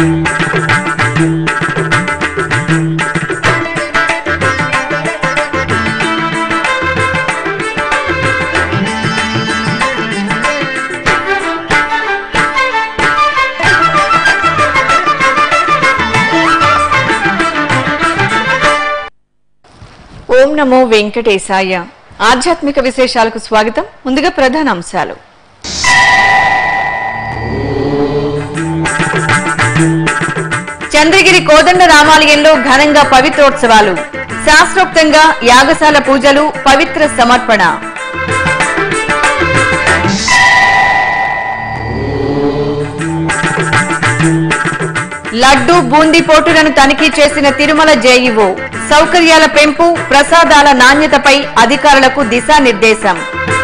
ఓం నమో వెంకటేశాయ ఆధ్యాత్మిక విశేషాలకు స్వాగతం ముందుగా ప్రధాన అంశాలు చంద్రగిరి కోదండ రామాలయంలో ఘనంగా పవిత్రోత్సవాలు శాస్త్రోక్తంగా యాగశాల పూజలు పవిత్ర సమర్పణ లడ్డు బూందీ పోటులను తనిఖీ చేసిన తిరుమల జేఈఓ సౌకర్యాల పెంపు ప్రసాదాల నాణ్యతపై అధికారులకు దిశానిర్దేశం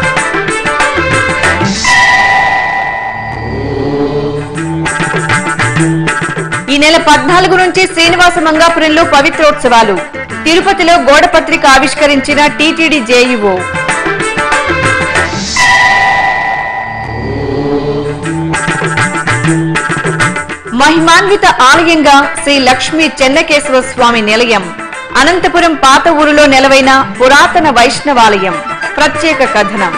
ఈ నెల పద్నాలుగు నుంచి శ్రీనివాస మంగాపురంలో పవిత్రోత్సవాలు తిరుపతిలో గోడపత్రిక ఆవిష్కరించిన టీటీడీ జేఈఓ మహిమాన్విత ఆలయంగా శ్రీ లక్ష్మీ చెన్నకేశవ స్వామి నిలయం అనంతపురం పాత ఊరులో నెలవైన పురాతన వైష్ణవాలయం ప్రత్యేక కథనం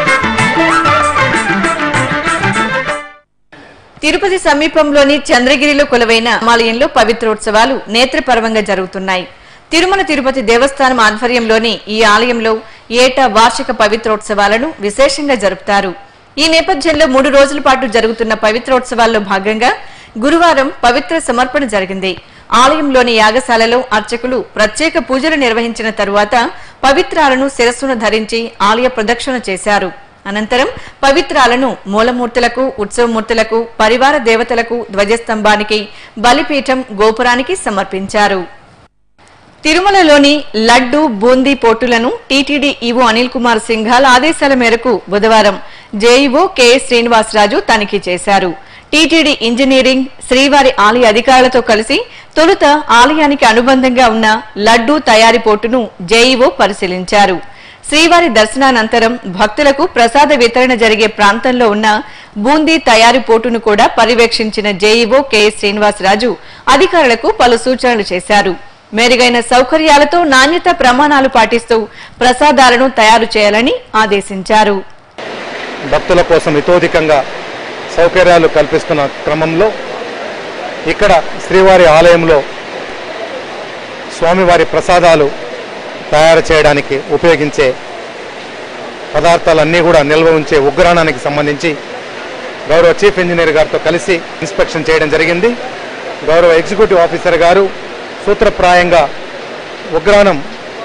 తిరుపతి సమీపంలోని చంద్రగిరిలో కొలువైన ఆలయంలో పవిత్రోత్సవాలు నేత్రపర్వంగా జరుగుతున్నాయి తిరుమల తిరుపతి దేవస్థానం ఆధ్వర్యంలోని ఈ ఆలయంలో ఏటా వార్షిక పవిత్రోత్సవాలను విశేషంగా జరుపుతారు ఈ నేపథ్యంలో మూడు రోజుల పాటు జరుగుతున్న పవిత్రోత్సవాల్లో భాగంగా గురువారం పవిత్ర సమర్పణ జరిగింది ఆలయంలోని యాగశాలలో అర్చకులు ప్రత్యేక పూజలు నిర్వహించిన తరువాత పవిత్రాలను శిరస్సును ధరించి ఆలయ ప్రదక్షిణ చేశారు అనంతరం పవిత్రాలను మూలమూర్తులకు ఉత్సవమూర్తులకు పరివార దేవతలకు ధ్వజస్తంభానికి బలిపీఠం గోపురానికి సమర్పించారు తిరుమలలోని లడ్డు బూందీ పోర్టులను టీటీడీ ఈవో అనిల్ కుమార్ సింఘాల్ ఆదేశాల మేరకు బుధవారం జేఈఓ కెఎస్ శ్రీనివాసరాజు తనిఖీ చేశారు టీటీడీ ఇంజనీరింగ్ శ్రీవారి ఆలయ అధికారులతో కలిసి తొలుత ఆలయానికి అనుబంధంగా ఉన్న లడ్డూ తయారీ పోర్టును జేఈఓ పరిశీలించారు శ్రీవారి దర్శనానంతరం భక్తులకు ప్రసాద వితరణ జరిగే ప్రాంతంలో ఉన్న బూందీ తయారీ పోర్టును కూడా పర్యవేక్షించిన జేఈఓ కెఎస్ శ్రీనివాసరాజు అధికారులకు పలు సూచనలు చేశారు మెరుగైన సౌకర్యాలతో నాణ్యత ప్రమాణాలు పాటిస్తూ ప్రసాదాలను తయారు చేయాలని ఆదేశించారు భక్తుల కోసం ఇతోధికంగా సౌకర్యాలు కల్పిస్తున్న క్రమంలో ఇక్కడ శ్రీవారి ఆలయంలో స్వామివారి ప్రసాదాలు తయారు చేయడానికి ఉపయోగించే పదార్థాలన్నీ కూడా నిల్వ ఉంచే ఉగ్రాణానికి సంబంధించి గౌరవ చీఫ్ ఇంజనీర్ గారితో కలిసి ఇన్స్పెక్షన్ చేయడం జరిగింది గౌరవ ఎగ్జిక్యూటివ్ ఆఫీసర్ గారు సూత్రప్రాయంగా ఉగ్రాణం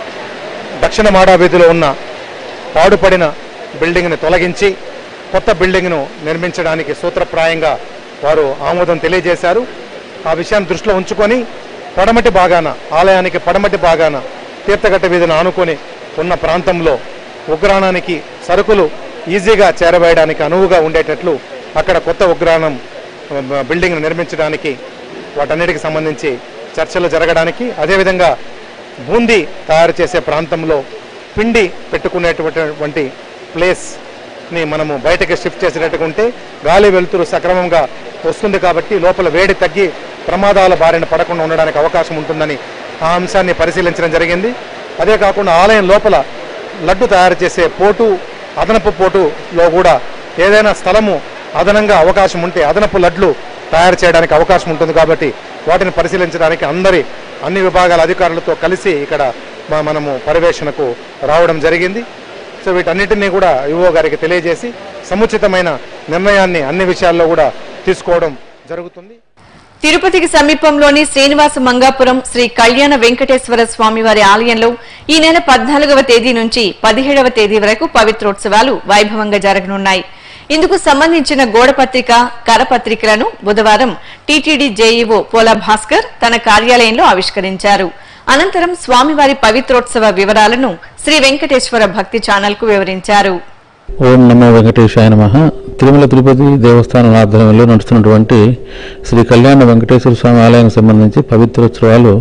దక్షిణ మాడా వీధిలో ఉన్న పాడుపడిన బిల్డింగ్ని తొలగించి కొత్త బిల్డింగ్ను నిర్మించడానికి సూత్రప్రాయంగా వారు ఆమోదం తెలియజేశారు ఆ విషయాన్ని దృష్టిలో ఉంచుకొని పడమటి భాగాన ఆలయానికి పడమటి భాగాన తీర్థగట్ట వీధిని ఆనుకొని ఉన్న ప్రాంతంలో ఉగ్రాణానికి సరుకులు ఈజీగా చేరవేయడానికి అనువుగా ఉండేటట్లు అక్కడ కొత్త ఉగ్రాణం ఆ, బిల్డింగ్ను నిర్మించడానికి వాటన్నిటికి సంబంధించి చర్చలు జరగడానికి అదేవిధంగా బూందీ తయారు చేసే ప్రాంతంలో పిండి పెట్టుకునేటువంటి ప్లేస్ని మనము బయటకి షిఫ్ట్ చేసేటట్టుగా ఉంటే గాలి వెలుతురు సక్రమంగా వస్తుంది కాబట్టి లోపల వేడి తగ్గి ప్రమాదాల బారిన పడకుండా ఉండడానికి అవకాశం ఉంటుందని ఆ అంశాన్ని పరిశీలించడం జరిగింది అదే కాకుండా ఆలయం లోపల లడ్డు తయారు చేసే పోటు అదనపు పోటులో కూడా ఏదైనా స్థలము అదనంగా అవకాశం ఉంటే అదనపు లడ్లు తయారు చేయడానికి అవకాశం ఉంటుంది కాబట్టి వాటిని పరిశీలించడానికి అందరి అన్ని విభాగాల అధికారులతో కలిసి ఇక్కడ మ- మనము పర్యవేక్షణకు రావడం జరిగింది సో వీటన్నిటినీ కూడా యువో గారికి తెలియజేసి సముచితమైన నిర్ణయాన్ని అన్ని విషయాల్లో కూడా తీసుకోవడం జరుగుతుంది తిరుపతికి సమీపంలోని శ్రీనివాస మంగాపురం శ్రీ కళ్యాణ వెంకటేశ్వర స్వామివారి ఆలయంలో ఈ నెల పద్నాలుగవ తేదీ నుంచి పదిహేడవ తేదీ వరకు పవిత్రోత్సవాలు వైభవంగా జరగనున్నాయి ఇందుకు సంబంధించిన గోడపత్రిక కరపత్రికలను బుధవారం టీటీడీ జేఈఓ పోలా భాస్కర్ తన కార్యాలయంలో ఆవిష్కరించారు అనంతరం స్వామివారి పవిత్రోత్సవ వివరాలను శ్రీ వెంకటేశ్వర భక్తి ఛానల్ కు వివరించారు ఓం నమో వెంకటేశాయ నమ తిరుమల తిరుపతి దేవస్థానం ఆధ్వర్యంలో నడుస్తున్నటువంటి శ్రీ కళ్యాణ వెంకటేశ్వర స్వామి ఆలయానికి సంబంధించి పవిత్రోత్సవాలు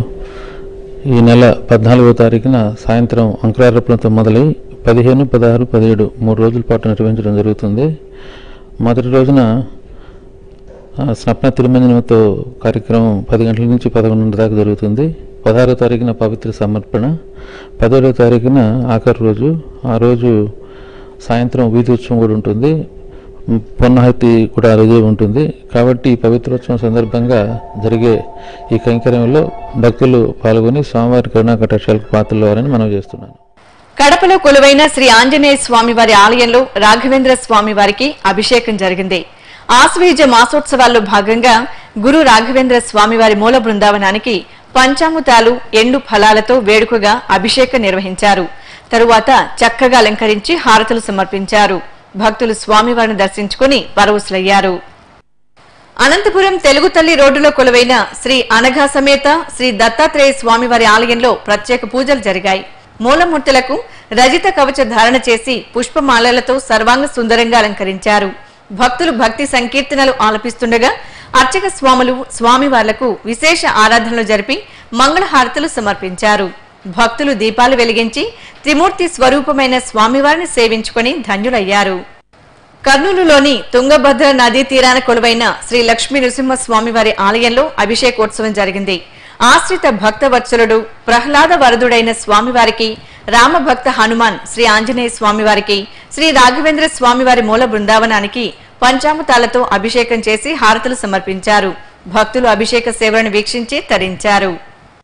ఈ నెల పద్నాలుగో తారీఖున సాయంత్రం అంకురార్పణతో మొదలై పదిహేను పదహారు పదిహేడు మూడు రోజుల పాటు నిర్వహించడం జరుగుతుంది మొదటి రోజున ఆ, స్నప్న తిరుమంజనంతో కార్యక్రమం పది గంటల నుంచి పదకొండున్నర దాకా జరుగుతుంది పదహారో తారీఖున పవిత్ర సమర్పణ పదహారో తారీఖున ఆఖరి రోజు ఆ రోజు సాయంత్రం వీధి ఉత్సవం కూడా ఉంటుంది పొన్నహతి కూడా ఆ రోజే ఉంటుంది కాబట్టి ఈ పవిత్రోత్సవం సందర్భంగా జరిగే ఈ కైంకర్యంలో భక్తులు పాల్గొని స్వామివారి కరుణా కటాక్షాలకు పాత్రలు వారని మనం చేస్తున్నాను కడపలో కొలువైన శ్రీ ఆంజనేయ స్వామి వారి ఆలయంలో రాఘవేంద్ర స్వామి వారికి అభిషేకం జరిగింది ఆశ్వయుజ మాసోత్సవాల్లో భాగంగా గురు రాఘవేంద్ర స్వామి వారి మూల బృందావనానికి పంచామృతాలు ఎండు ఫలాలతో వేడుకగా అభిషేకం నిర్వహించారు తరువాత చక్కగా అలంకరించి హారతులు సమర్పించారు భక్తులు స్వామివారిని దర్శించుకుని పరవశులయ్యారు అనంతపురం తెలుగు తల్లి రోడ్డులో కొలువైన శ్రీ అనఘా సమేత శ్రీ దత్తాత్రేయ స్వామివారి ఆలయంలో ప్రత్యేక పూజలు జరిగాయి మూలమూర్తులకు రజిత కవచ ధారణ చేసి పుష్పమాలలతో సర్వాంగ సుందరంగా అలంకరించారు భక్తులు భక్తి సంకీర్తనలు ఆలపిస్తుండగా అర్చక స్వాములు స్వామివార్లకు విశేష ఆరాధనలు జరిపి మంగళహారతులు సమర్పించారు భక్తులు దీపాలు వెలిగించి త్రిమూర్తి స్వరూపమైన స్వామివారిని సేవించుకొని ధన్యులయ్యారు కర్నూలులోని తుంగభద్ర నదీ తీరాన కొలువైన శ్రీ లక్ష్మీ నృసింహస్వామి వారి ఆలయంలో అభిషేకోత్సవం జరిగింది ఆశ్రిత భక్త వత్సలుడు ప్రహ్లాద వరదుడైన స్వామివారికి రామభక్త హనుమాన్ శ్రీ ఆంజనేయ స్వామివారికి శ్రీ రాఘవేంద్ర స్వామివారి మూల బృందావనానికి పంచామృతాలతో అభిషేకం చేసి హారతులు సమర్పించారు భక్తులు అభిషేక సేవలను వీక్షించి తరించారు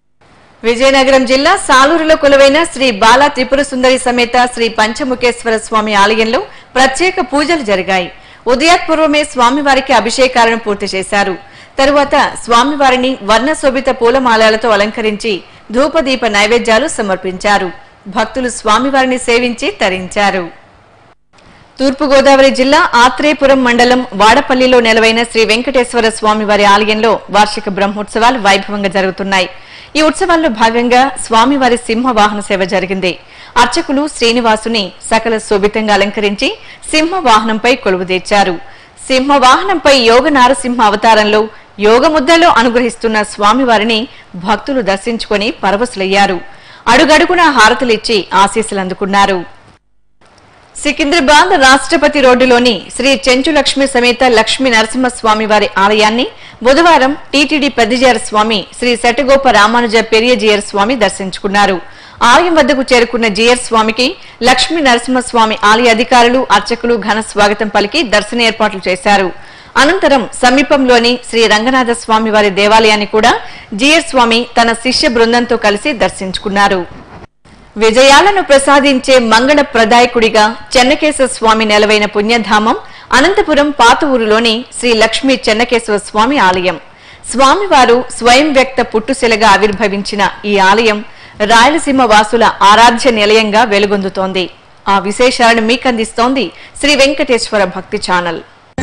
విజయనగరం జిల్లా సాలూరులో కొలువైన శ్రీ బాలా త్రిపుర సుందరి సమేత శ్రీ పంచముఖేశ్వర స్వామి ఆలయంలో ప్రత్యేక పూజలు జరిగాయి ఉదయాత్పూర్వమే స్వామివారికి అభిషేకాలను పూర్తి చేశారు తరువాత స్వామివారిని వర్ణ శోభిత పూలమాలలతో అలంకరించి ధూపదీప నైవేద్యాలు సమర్పించారు భక్తులు స్వామివారిని సేవించి తరించారు తూర్పుగోదావరి జిల్లా ఆత్రేయపురం మండలం వాడపల్లిలో నెలవైన శ్రీ వెంకటేశ్వర స్వామి వారి ఆలయంలో వార్షిక బ్రహ్మోత్సవాలు వైభవంగా జరుగుతున్నాయి ఈ ఉత్సవాల్లో భాగంగా స్వామివారి సింహ వాహన సేవ జరిగింది అర్చకులు శ్రీనివాసుని సకల శోభితంగా అలంకరించి సింహ వాహనంపై కొలువుదీర్చారు సింహ వాహనంపై యోగ నారసింహ అవతారంలో యోగ ముద్రలో అనుగ్రహిస్తున్న స్వామివారిని భక్తులు దర్శించుకొని పరవశులయ్యారు అడుగడుగున హారతులిచ్చి ఆశీస్సులు అందుకున్నారు సికింద్రాబాద్ రాష్ట్రపతి రోడ్డులోని శ్రీ చెంచు లక్ష్మి సమేత లక్ష్మీ నరసింహస్వామి వారి ఆలయాన్ని బుధవారం టీటీడీ పెద్దజీయర్ స్వామి శ్రీ శటగోప రామానుజ పెరియజీయర్ స్వామి దర్శించుకున్నారు ఆలయం వద్దకు చేరుకున్న జీయర్ స్వామికి లక్ష్మీ నరసింహస్వామి ఆలయ అధికారులు అర్చకులు ఘన స్వాగతం పలికి దర్శన ఏర్పాట్లు చేశారు అనంతరం సమీపంలోని శ్రీ రంగనాథ స్వామి వారి దేవాలయాన్ని కూడా జీయర్ స్వామి తన శిష్య బృందంతో కలిసి దర్శించుకున్నారు విజయాలను ప్రసాదించే మంగళ ప్రదాయకుడిగా చెన్నకేశ్వర స్వామి నెలవైన పుణ్యధామం అనంతపురం పాత ఊరులోని శ్రీ లక్ష్మీ చెన్నకేశ్వర స్వామి ఆలయం స్వామివారు స్వయం వ్యక్త పుట్టుశిలగా ఆవిర్భవించిన ఈ ఆలయం రాయలసీమ వాసుల ఆరాధ్య నిలయంగా వెలుగొందుతోంది ఆ విశేషాలను మీకందిస్తోంది శ్రీ వెంకటేశ్వర భక్తి ఛానల్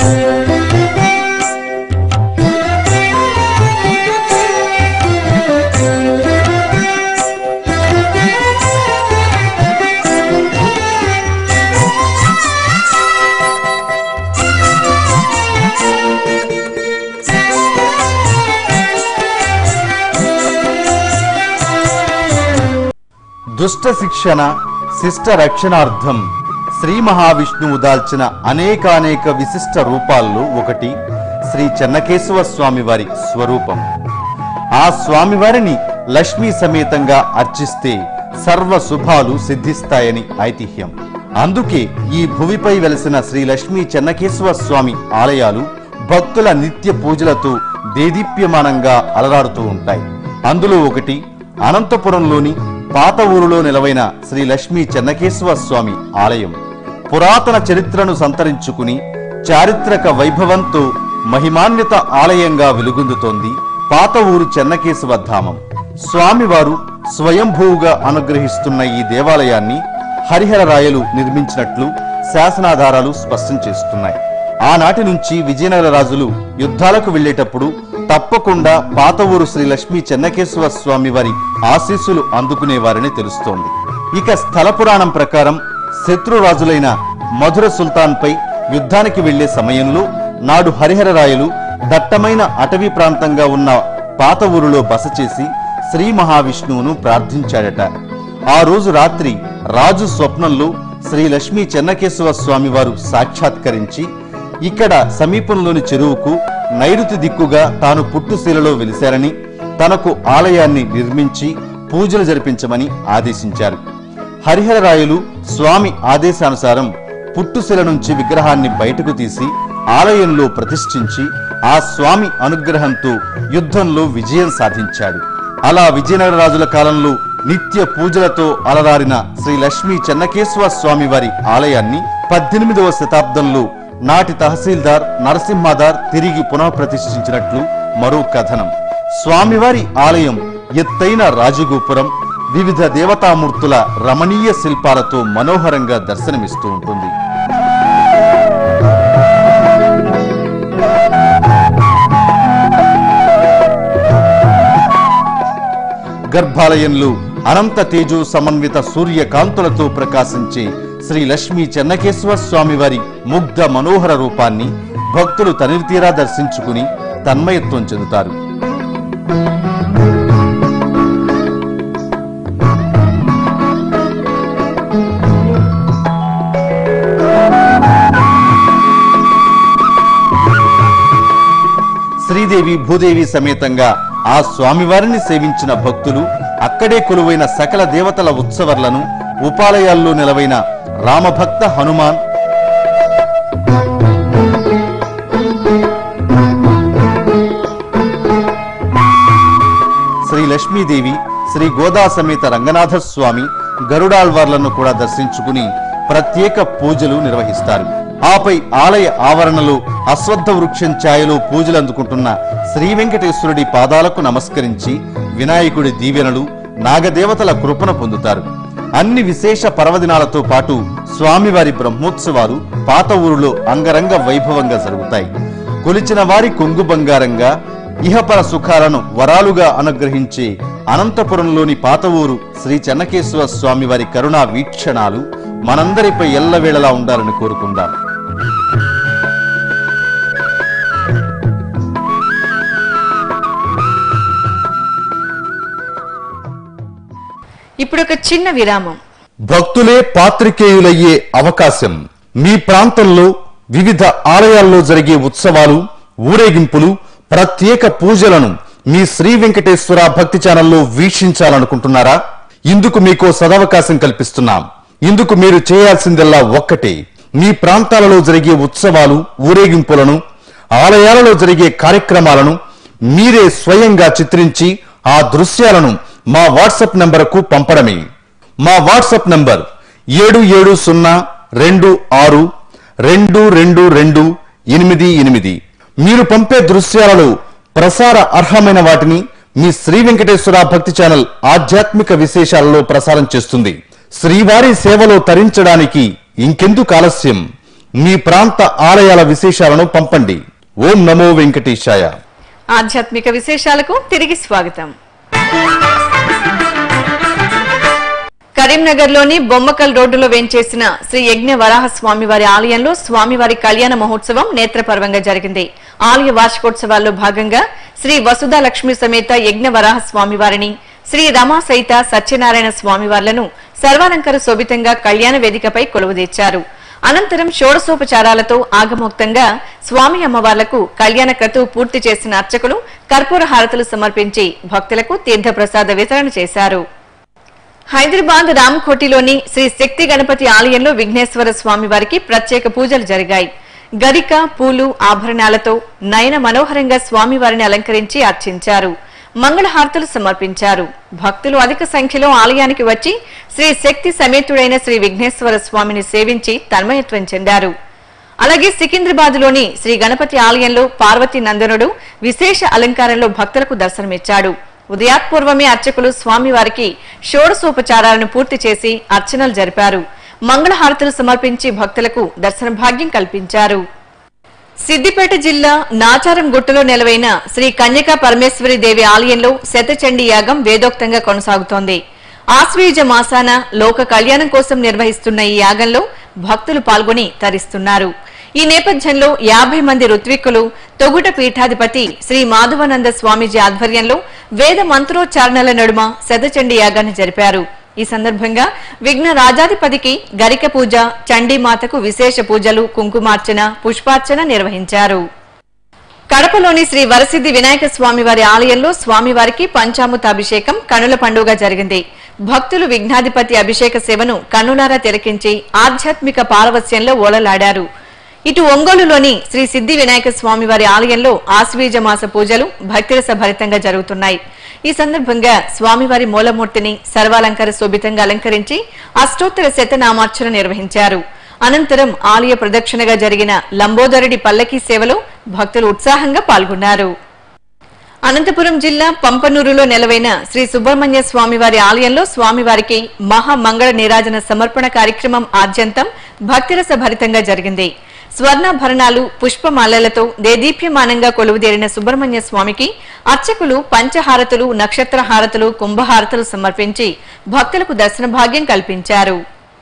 దుష్ట శిక్షణ శిష్ట రక్షణార్థం శ్రీ మహావిష్ణువు దాల్చిన అనేకానేక విశిష్ట రూపాల్లో ఒకటి శ్రీ చెన్నకేశవ స్వామి వారి స్వరూపం ఆ స్వామివారిని లక్ష్మీ సమేతంగా అర్చిస్తే సర్వ శుభాలు సిద్ధిస్తాయని ఐతిహ్యం అందుకే ఈ భువిపై వెలసిన శ్రీ లక్ష్మీ చెన్నకేశవ స్వామి ఆలయాలు భక్తుల నిత్య పూజలతో దేదీప్యమానంగా అలరాడుతూ ఉంటాయి అందులో ఒకటి అనంతపురంలోని పాత ఊరులో నిలవైన శ్రీ లక్ష్మీ చెన్నకేశవ స్వామి ఆలయం పురాతన చరిత్రను సంతరించుకుని చారిత్రక వైభవంతో మహిమాన్విత ఆలయంగా వెలుగొందుతోంది పాత ఊరు చెన్నకేశవ ధామం స్వామివారు స్వయంభూగా అనుగ్రహిస్తున్న ఈ దేవాలయాన్ని హరిహర రాయలు నిర్మించినట్లు శాసనాధారాలు స్పష్టం చేస్తున్నాయి ఆనాటి నుంచి విజయనగర రాజులు యుద్ధాలకు వెళ్ళేటప్పుడు తప్పకుండా పాత ఊరు శ్రీ లక్ష్మీ చెన్నకేశవ స్వామి వారి ఆశీస్సులు అందుకునేవారని తెలుస్తోంది ఇక స్థల పురాణం ప్రకారం శత్రురాజులైన మధుర సుల్తాన్పై యుద్ధానికి వెళ్లే సమయంలో నాడు హరిహర రాయలు దట్టమైన అటవీ ప్రాంతంగా ఉన్న పాత ఊరులో బస చేసి శ్రీ మహావిష్ణువును ప్రార్థించాడట ఆ రోజు రాత్రి రాజు స్వప్నంలో శ్రీ లక్ష్మీ చెన్నకేశవ స్వామి వారు సాక్షాత్కరించి ఇక్కడ సమీపంలోని చెరువుకు నైరుతి దిక్కుగా తాను పుట్టుశీలలో వెలిశారని తనకు ఆలయాన్ని నిర్మించి పూజలు జరిపించమని ఆదేశించారు హరిహరరాయలు స్వామి ఆదేశానుసారం పుట్టుశిల నుంచి విగ్రహాన్ని బయటకు తీసి ఆలయంలో ప్రతిష్ఠించి ఆ స్వామి అనుగ్రహంతో యుద్ధంలో విజయం సాధించాడు అలా విజయనగర రాజుల కాలంలో నిత్య పూజలతో అలరారిన శ్రీ లక్ష్మీ చెన్నకేశ్వర స్వామి వారి ఆలయాన్ని పద్దెనిమిదవ శతాబ్దంలో నాటి తహసీల్దార్ నరసింహాదార్ తిరిగి పునఃప్రతిష్ఠించినట్లు మరో కథనం స్వామివారి ఆలయం ఎత్తైన రాజగోపురం వివిధ దేవతామూర్తుల రమణీయ శిల్పాలతో మనోహరంగా దర్శనమిస్తూ ఉంటుంది గర్భాలయంలో అనంత తేజో సమన్విత సూర్యకాంతులతో ప్రకాశించే శ్రీ లక్ష్మీ చెన్నకేశ్వర స్వామి వారి ముగ్ధ మనోహర రూపాన్ని భక్తులు తనివితీరా దర్శించుకుని తన్మయత్వం చెందుతారు శ్రీదేవి భూదేవి సమేతంగా ఆ స్వామివారిని సేవించిన భక్తులు అక్కడే కొలువైన సకల దేవతల ఉత్సవర్లను ఉపాలయాల్లో నిలవైన రామభక్త హనుమాన్ శ్రీ లక్ష్మీదేవి శ్రీ గోదా సమేత రంగనాథ స్వామి గరుడాళ్వార్లను కూడా దర్శించుకుని ప్రత్యేక పూజలు నిర్వహిస్తారు ఆపై ఆలయ ఆవరణలో అశ్వత్థ వృక్షం ఛాయలో పూజలు అందుకుంటున్న శ్రీ వెంకటేశ్వరుడి పాదాలకు నమస్కరించి వినాయకుడి దీవెనలు నాగదేవతల కృపణ పొందుతారు అన్ని విశేష పర్వదినాలతో పాటు స్వామివారి బ్రహ్మోత్సవాలు పాత ఊరులో అంగరంగ వైభవంగా జరుగుతాయి కొలిచిన వారి కొంగు బంగారంగా ఇహపర సుఖాలను వరాలుగా అనుగ్రహించే అనంతపురంలోని పాత ఊరు శ్రీ చెన్నకేశ్వర స్వామి వారి కరుణా వీక్షణాలు మనందరిపై ఎల్లవేళలా ఉండాలని కోరుకుందాం ఇప్పుడు ఒక చిన్న విరామం భక్తులే పాత్రికేయులయ్యే అవకాశం మీ ప్రాంతంలో వివిధ ఆలయాల్లో జరిగే ఉత్సవాలు ఊరేగింపులు ప్రత్యేక పూజలను మీ శ్రీ వెంకటేశ్వర భక్తి ఛానల్లో వీక్షించాలనుకుంటున్నారా ఇందుకు మీకో సదవకాశం కల్పిస్తున్నాం ఇందుకు మీరు చేయాల్సిందల్లా ఒక్కటే మీ ప్రాంతాలలో జరిగే ఉత్సవాలు ఊరేగింపులను ఆలయాలలో జరిగే కార్యక్రమాలను మీరే స్వయంగా చిత్రించి ఆ దృశ్యాలను మా వాట్సాప్ నంబరుకు పంపడమే మా వాట్సాప్ నంబర్ ఏడు ఏడు సున్నా రెండు ఆరు రెండు రెండు రెండు ఎనిమిది ఎనిమిది మీరు పంపే దృశ్యాలలో ప్రసార అర్హమైన వాటిని మీ శ్రీ వెంకటేశ్వర భక్తి ఛానల్ ఆధ్యాత్మిక విశేషాలలో ప్రసారం చేస్తుంది శ్రీవారి సేవలో తరించడానికి ఇంకెందుకు ఆలస్యం మీ ప్రాంత ఆలయాల విశేషాలను పంపండి ఓం నమో వెంకటేశాయ ఆధ్యాత్మిక విశేషాలకు తిరిగి స్వాగతం కరీంనగర్లోని బొమ్మకల్ రోడ్డులో వేంచేసిన శ్రీ యజ్ఞ వరాహ స్వామివారి ఆలయంలో స్వామివారి కళ్యాణ మహోత్సవం నేత్రపర్వంగా జరిగింది ఆలయ వార్షికోత్సవాల్లో భాగంగా శ్రీ వసుధా లక్ష్మి సమేత యజ్ఞ వరాహ స్వామివారిని శ్రీ రమా సహిత సత్యనారాయణ స్వామివార్లను సర్వాలంకార శోభితంగా కళ్యాణ వేదికపై కొలువుదీర్చారు అనంతరం షోడశోపచారాలతో ఆగమోక్తంగా స్వామి అమ్మవార్లకు కళ్యాణ క్రతువు పూర్తి చేసిన అర్చకులు కర్పూర హారతులు సమర్పించి భక్తులకు తీర్థప్రసాద వితరణ చేశారు హైదరాబాద్ రామకోటిలోని శ్రీ శక్తి గణపతి ఆలయంలో విఘ్నేశ్వర స్వామి వారికి ప్రత్యేక పూజలు జరిగాయి గరిక పూలు ఆభరణాలతో నయన మనోహరంగా స్వామివారిని అలంకరించి అర్చించారు మంగళహారతులు సమర్పించారు భక్తులు అధిక సంఖ్యలో ఆలయానికి వచ్చి శ్రీ శక్తి సమేతుడైన శ్రీ విఘ్నేశ్వర స్వామిని సేవించి తన్మయత్వం చెందారు అలాగే సికింద్రాబాద్ లోని శ్రీ గణపతి ఆలయంలో పార్వతీ నందనుడు విశేష అలంకారంలో భక్తులకు దర్శనమిచ్చాడు ఉదయాత్పూర్వమే అర్చకులు స్వామివారికి షోడశోపచారాలను పూర్తి చేసి అర్చనలు జరిపారు మంగళహారతులు సమర్పించి భక్తులకు దర్శన భాగ్యం కల్పించారు సిద్దిపేట జిల్లా నాచారం గుట్టలో నెలవైన శ్రీ కన్యకా పరమేశ్వరి దేవి ఆలయంలో శతచండీ యాగం వేదోక్తంగా కొనసాగుతోంది ఆశ్వయుజ మాసాన లోక కళ్యాణం కోసం నిర్వహిస్తున్న ఈ యాగంలో భక్తులు పాల్గొని తరిస్తున్నారు ఈ నేపథ్యంలో యాభై మంది ఋత్విక్కులు తొగుట పీఠాధిపతి శ్రీ మాధవానంద స్వామీజీ ఆధ్వర్యంలో వేద మంత్రోచ్చారణల నడుమ శతచండీ యాగాన్ని జరిపారు ఈ సందర్భంగా విఘ్న రాజాధిపతికి గరిక పూజ చండీమాతకు విశేష పూజలు కుంకుమార్చన పుష్పార్చన నిర్వహించారు కడపలోని శ్రీ వరసిద్ధి వినాయక స్వామివారి ఆలయంలో స్వామివారికి పంచామృత అభిషేకం కనుల పండుగ జరిగింది భక్తులు విఘ్నాధిపతి అభిషేక సేవను కన్నులారా తిలకించి ఆధ్యాత్మిక పారవస్యంలో ఓలలాడారు ఇటు ఒంగోలులోని శ్రీ సిద్ధి వినాయక స్వామివారి ఆలయంలో ఆశ్వీజ మాస పూజలు భక్తిరస భరితంగా జరుగుతున్నాయి ఈ సందర్భంగా స్వామివారి మూలమూర్తిని సర్వాలంకార శోభితంగా అలంకరించి అష్టోత్తర శతనామార్చన నిర్వహించారు అనంతరం ఆలయ ప్రదక్షిణగా జరిగిన లంబోదరుడి పల్లకీ సేవలో భక్తులు ఉత్సాహంగా పాల్గొన్నారు అనంతపురం జిల్లా పంపనూరులో నెలవైన శ్రీ సుబ్రహ్మణ్య స్వామివారి ఆలయంలో స్వామివారికి మహామంగళ నీరాజన సమర్పణ కార్యక్రమం ఆద్యంతం భక్తిరస భరితంగా జరిగింది స్వర్ణాభరణాలు పుష్పమాలలతో దేదీప్యమానంగా కొలువుదేరిన సుబ్రహ్మణ్య స్వామికి అర్చకులు పంచహారతులు నక్షత్ర హారతులు కుంభహారతులు సమర్పించి భక్తులకు దర్శన భాగ్యం కల్పించారు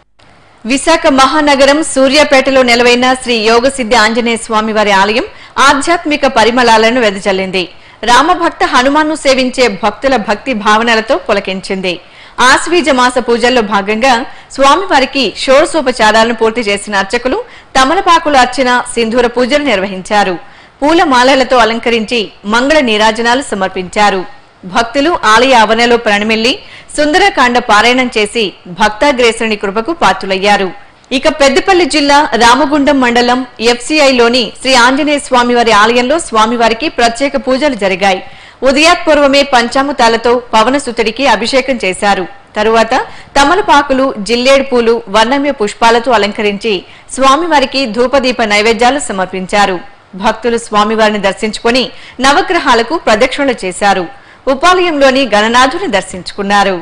విశాఖ మహానగరం సూర్యాపేటలో నెలవైన శ్రీ యోగసిద్ధి ఆంజనేయ స్వామి వారి ఆలయం ఆధ్యాత్మిక పరిమళాలను వెదజల్లింది రామభక్త హనుమాన్ను సేవించే భక్తుల భక్తి భావనలతో పులకించింది ఆశ్వీజ మాస పూజల్లో భాగంగా స్వామివారికి షోడశోపచారాలను పూర్తి చేసిన అర్చకులు తమలపాకుల అర్చన సింధూర పూజలు నిర్వహించారు పూల మాలలతో అలంకరించి మంగళ నీరాజనాలు సమర్పించారు భక్తులు ఆలయ ఆవరణలో ప్రణమిల్లి సుందరకాండ పారాయణం చేసి భక్తాగ్రేసుని కృపకు పాత్రులయ్యారు ఇక పెద్దపల్లి జిల్లా రామగుండం మండలం ఎఫ్సిఐలోని శ్రీ ఆంజనేయ స్వామివారి ఆలయంలో స్వామివారికి ప్రత్యేక పూజలు జరిగాయి ఉదయాత్పూర్వమే పంచాముతాలతో పవనసుతుడికి అభిషేకం చేశారు తరువాత తమలపాకులు జిల్లేడు పూలు వర్ణమ్య పుష్పాలతో అలంకరించి స్వామివారికి ధూపదీప నైవేద్యాలు సమర్పించారు భక్తులు స్వామివారిని దర్శించుకొని నవగ్రహాలకు ప్రదక్షిణలు చేశారు ఉపాలయంలోని గణనాథుని దర్శించుకున్నారు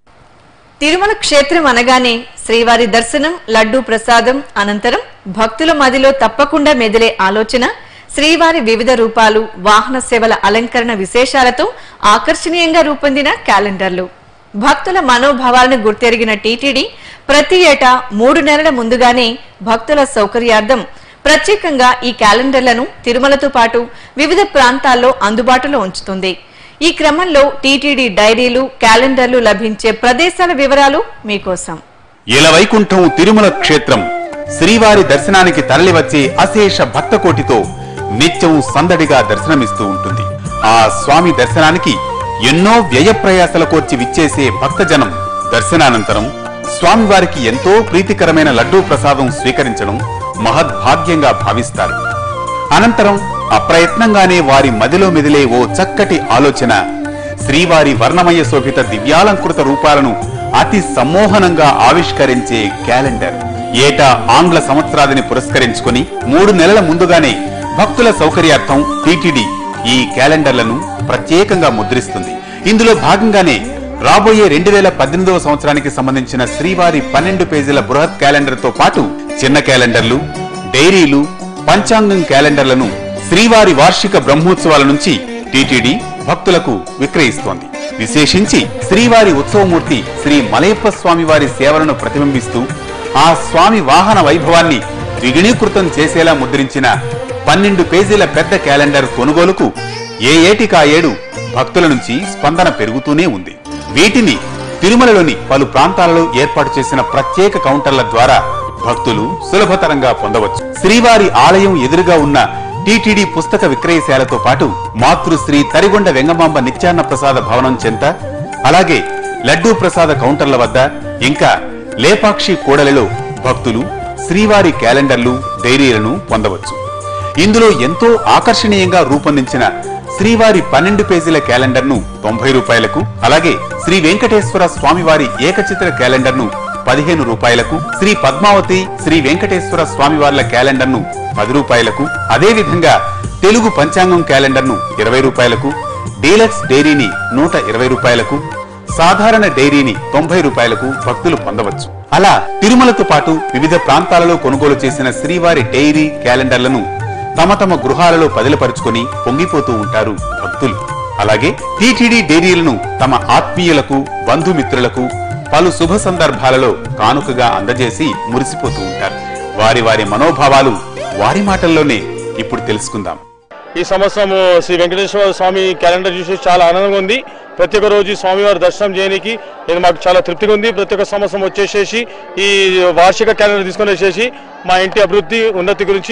తిరుమల క్షేత్రం అనగానే శ్రీవారి దర్శనం లడ్డూ ప్రసాదం అనంతరం భక్తుల మదిలో తప్పకుండా మెదిలే ఆలోచన శ్రీవారి వివిధ రూపాలు వాహన సేవల అలంకరణ విశేషాలతో ఆకర్షణీయంగా రూపొందిన క్యాలెండర్లు భక్తుల మనోభావాలను గుర్తెరిగిన టీటీడీ ప్రతి ఏటా మూడు నెలల ముందుగానే భక్తుల సౌకర్యార్థం ప్రత్యేకంగా ఈ క్యాలెండర్లను తిరుమలతో పాటు వివిధ ప్రాంతాల్లో అందుబాటులో ఉంచుతుంది ఈ క్రమంలో టీటీడీ డైరీలు క్యాలెండర్లు లభించే ప్రదేశాల వివరాలు మీకోసం ఇలవైకుంఠం తిరుమల క్షేత్రం శ్రీవారి దర్శనానికి తరలివచ్చే అశేష భక్తకోటితో నిత్యం సందడిగా దర్శనమిస్తూ ఉంటుంది ఆ స్వామి దర్శనానికి ఎన్నో వ్యయ ప్రయాసల కోర్చి విచ్చేసే భక్తజనం దర్శనానంతరం స్వామివారికి ఎంతో ప్రీతికరమైన లడ్డూ ప్రసాదం స్వీకరించడం మహద్భాగ్యంగా భావిస్తారు అనంతరం అప్రయత్నంగానే వారి మదిలో మెదిలే ఓ చక్కటి ఆలోచన శ్రీవారి వర్ణమయ శోభిత దివ్యాలంకృత రూపాలను అతి సమ్మోహనంగా ఆవిష్కరించే క్యాలెండర్ ఏటా ఆంగ్ల సంవత్సరాదిని పురస్కరించుకుని మూడు నెలల ముందుగానే భక్తుల సౌకర్యార్థం టీటీడీ ఈ క్యాలెండర్లను ప్రత్యేకంగా ముద్రిస్తుంది ఇందులో భాగంగానే రాబోయే రెండు వేల పద్దెనిమిదవ సంవత్సరానికి సంబంధించిన శ్రీవారి పన్నెండు పేజీల బృహత్ క్యాలెండర్ తో పాటు చిన్న క్యాలెండర్లు డైరీలు పంచాంగం క్యాలెండర్లను శ్రీవారి వార్షిక బ్రహ్మోత్సవాల నుంచి టీటీడీ భక్తులకు విక్రయిస్తోంది విశేషించి శ్రీవారి ఉత్సవమూర్తి శ్రీ మలయప్ప స్వామి వారి సేవలను ప్రతిబింబిస్తూ ఆ స్వామి వాహన వైభవాన్ని ద్విగుణీకృతం చేసేలా ముద్రించిన పన్నెండు పేజీల పెద్ద క్యాలెండర్ కొనుగోలుకు ఏ ఏటికా ఏడు భక్తుల నుంచి స్పందన పెరుగుతూనే ఉంది వీటిని తిరుమలలోని పలు ప్రాంతాలలో ఏర్పాటు చేసిన ప్రత్యేక కౌంటర్ల ద్వారా భక్తులు సులభతరంగా పొందవచ్చు శ్రీవారి ఆలయం ఎదురుగా ఉన్న టీటీడీ పుస్తక విక్రయశాలతో పాటు మాతృశ్రీ తరిగొండ వెంగమాంబ నిత్యాన్న ప్రసాద భవనం చెంత అలాగే లడ్డూ ప్రసాద కౌంటర్ల వద్ద ఇంకా లేపాక్షి కూడలిలో భక్తులు శ్రీవారి క్యాలెండర్లు డైరీలను పొందవచ్చు ఇందులో ఎంతో ఆకర్షణీయంగా రూపొందించిన శ్రీవారి పన్నెండు పేజీల క్యాలెండర్ ను తొంభై రూపాయలకు అలాగే శ్రీ వెంకటేశ్వర స్వామివారి ఏకచిత్ర క్యాలెండర్ ను పదిహేను రూపాయలకు శ్రీ పద్మావతి శ్రీ వెంకటేశ్వర స్వామివార్ల క్యాలెండర్ ను పది రూపాయలకు అదే విధంగా తెలుగు పంచాంగం క్యాలెండర్ ను ఇరవై రూపాయలకు డీలక్స్ డైరీని నూట ఇరవై రూపాయలకు సాధారణ డైరీని తొంభై రూపాయలకు భక్తులు పొందవచ్చు అలా తిరుమలతో పాటు వివిధ ప్రాంతాలలో కొనుగోలు చేసిన శ్రీవారి డైరీ క్యాలెండర్లను తమ తమ గృహాలలో పదిలపరుచుకొని పొంగిపోతూ ఉంటారు భక్తులు అలాగే టీటీడీ డైరీలను తమ ఆత్మీయులకు బంధుమిత్రులకు పలు శుభ సందర్భాలలో కానుకగా అందజేసి మురిసిపోతూ ఉంటారు వారి వారి మనోభావాలు వారి మాటల్లోనే ఇప్పుడు తెలుసుకుందాం ఈ సంవత్సరం శ్రీ వెంకటేశ్వర స్వామి క్యాలెండర్ చూసి చాలా ఆనందంగా ఉంది ప్రతి ఒక్క రోజు స్వామివారి దర్శనం చేయడానికి ఇది మాకు చాలా తృప్తిగా ఉంది ప్రతి ఒక్క సంవత్సరం వచ్చేసేసి ఈ వార్షిక క్యాలెండర్ తీసుకొని వచ్చేసి మా ఇంటి అభివృద్ధి ఉన్నతి గురించి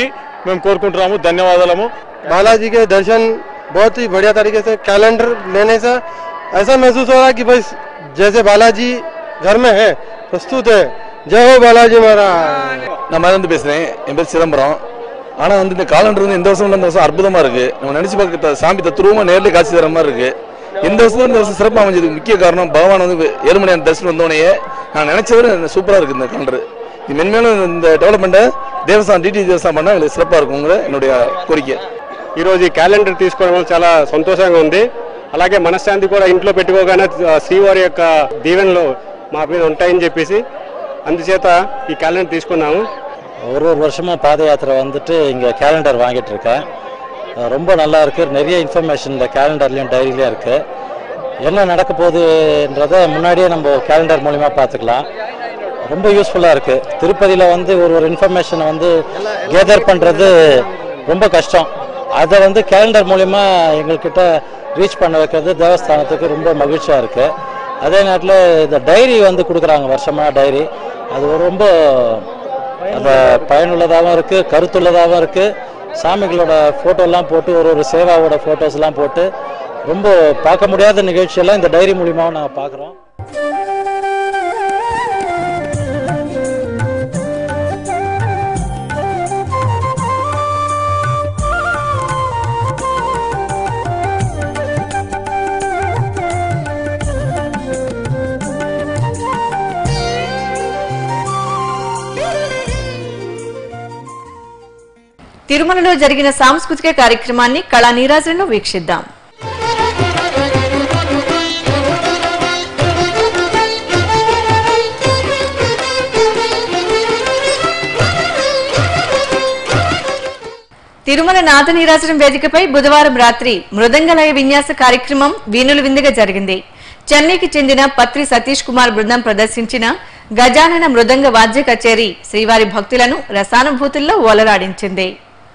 మేము కోరుకుంటున్నాము ధన్యవాదాలము बालाजी के दर्शन बहुत ही बढ़िया तरीके से कैलेंडर लेने से ऐसा महसूस हो रहा है कि भाई जैसे बालाजी घर में है प्रस्तुत है जय हो बालाजी महाराज நான் மறந்து பேசுறேன் என் பேர் சிதம்பரம் ஆனா வந்து இந்த காலண்டர் வந்து இந்த வருஷம் இந்த வருஷம் அற்புதமா இருக்கு நம்ம நினைச்சு பார்க்க சாமி தத்துருவமா நேர்ல காட்சி தர மாதிரி இருக்கு இந்த வருஷம் இந்த வருஷம் சிறப்பாக அமைஞ்சதுக்கு முக்கிய காரணம் பகவான் வந்து ஏழு மணி நேரம் தரிசனம் வந்தோடனே நான் நினைச்சவரை சூப்பரா இருக்கு இந்த காலண்டர் இது மென்மேலும் இந்த டெவலப்மெண்ட்டை தேவஸ்தானம் டிடி தேவஸ்தானம் பண்ணா எங்களுக்கு சிறப்பா இருக்குங்கிற என்னுடைய கோரிக்கை ఈరోజు ఈ క్యాలెండర్ తీసుకోవడం వల్ల చాలా సంతోషంగా ఉంది అలాగే మనశ్శాంతి కూడా ఇంట్లో పెట్టుకోగానే ఆ, శ్రీవారి యొక్క దీవెనలు మా మీద ఉంటాయని చెప్పేసి అందుచేత ఈ క్యాలెండర్ తీసుకున్నాము ஒரு ஒரு வருஷமாக பாத யாத்திரை வந்துட்டு இங்கே கேலண்டர் வாங்கிட்டு இருக்கேன் அஹ் ரொம்ப நல்லா இருக்கு நிறைய இன்ஃபர்மேஷன் இந்த கேலண்டர்லையும் டைரியிலையும் இருக்கு என்ன நடக்க போகுதுன்றதை முன்னாடியே நம்ம கேலண்டர் மூலிமா பார்த்துக்கலாம் ரொம்ப யூஸ்ஃபுல்லாக இருக்கு திருப்பதியில் வந்து ஒரு ஒரு இன்ஃபர்மேஷனை வந்து கேதர் பண்ணுறது ரொம்ப கஷ்டம் அதை வந்து கேலண்டர் மூலிமா எங்கள்கிட்ட ரீச் பண்ண வைக்கிறது தேவஸ்தானத்துக்கு ரொம்ப மகிழ்ச்சியாக இருக்குது அதே நேரத்தில் இந்த டைரி வந்து கொடுக்குறாங்க வருஷமாக டைரி அது ரொம்ப அந்த பயனுள்ளதாகவும் இருக்குது கருத்துள்ளதாகவும் இருக்குது சாமிகளோட ஃபோட்டோலாம் போட்டு ஒரு ஒரு சேவாவோட ஃபோட்டோஸ்லாம் போட்டு ரொம்ப பார்க்க முடியாத நிகழ்ச்சியெல்லாம் இந்த டைரி மூலியமாகவும் நாங்கள் பார்க்குறோம் తిరుమలలో జరిగిన సాంస్కృతిక కార్యక్రమాన్ని కళా నీరాజనంలో వీక్షిద్దాం తిరుమల నాద నీరాజనం వేదికపై బుధవారం రాత్రి మృదంగలయ విన్యాస కార్యక్రమం వీణులు విందుగా జరిగింది చెన్నైకి చెందిన పత్రి సతీష్ కుమార్ బృందం ప్రదర్శించిన గజానన మృదంగ వాద్య కచేరీ శ్రీవారి భక్తులను రసానుభూతుల్లో ఓలలాడించింది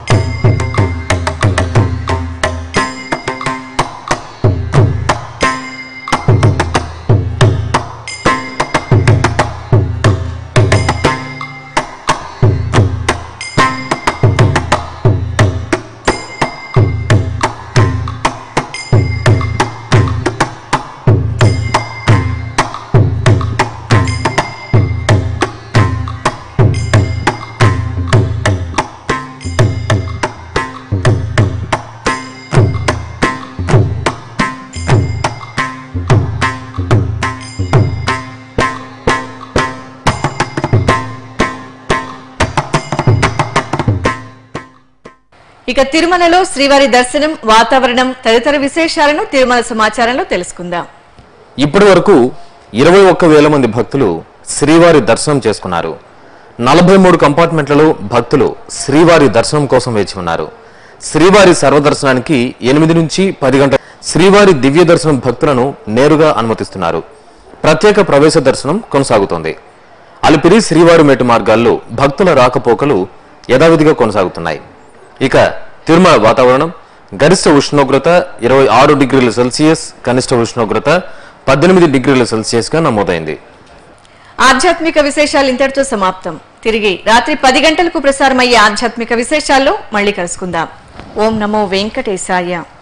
ఇక తిరుమలలో శ్రీవారి దర్శనం వాతావరణం తదితర విశేషాలను తిరుమల సమాచారంలో తెలుసుకుందాం ఇప్పటి వరకు ఇరవై ఒక్క వేల మంది భక్తులు శ్రీవారి దర్శనం చేసుకున్నారు నలభై మూడు కంపార్ట్మెంట్లలో భక్తులు శ్రీవారి దర్శనం కోసం వేచి ఉన్నారు శ్రీవారి సర్వదర్శనానికి ఎనిమిది నుంచి పది గంటల శ్రీవారి దివ్య దర్శనం భక్తులను నేరుగా అనుమతిస్తున్నారు ప్రత్యేక ప్రవేశ దర్శనం కొనసాగుతోంది అలిపిరి శ్రీవారి మేటు మార్గాల్లో భక్తుల రాకపోకలు యథావిధిగా కొనసాగుతున్నాయి ఇక తిరుమల వాతావరణం గరిష్ట ఉష్ణోగ్రత ఇరవై ఆరు డిగ్రీల సెల్సియస్ కనిష్ట ఉష్ణోగ్రత పద్దెనిమిది డిగ్రీల సెల్సియస్ గా నమోదైంది ఆధ్యాత్మిక విశేషాలు ఇంతటితో సమాప్తం తిరిగి రాత్రి పది గంటలకు ప్రసారమయ్యే ఆధ్యాత్మిక విశేషాల్లో మళ్ళీ కలుసుకుందాం ఓం నమో వెంకటేశాయ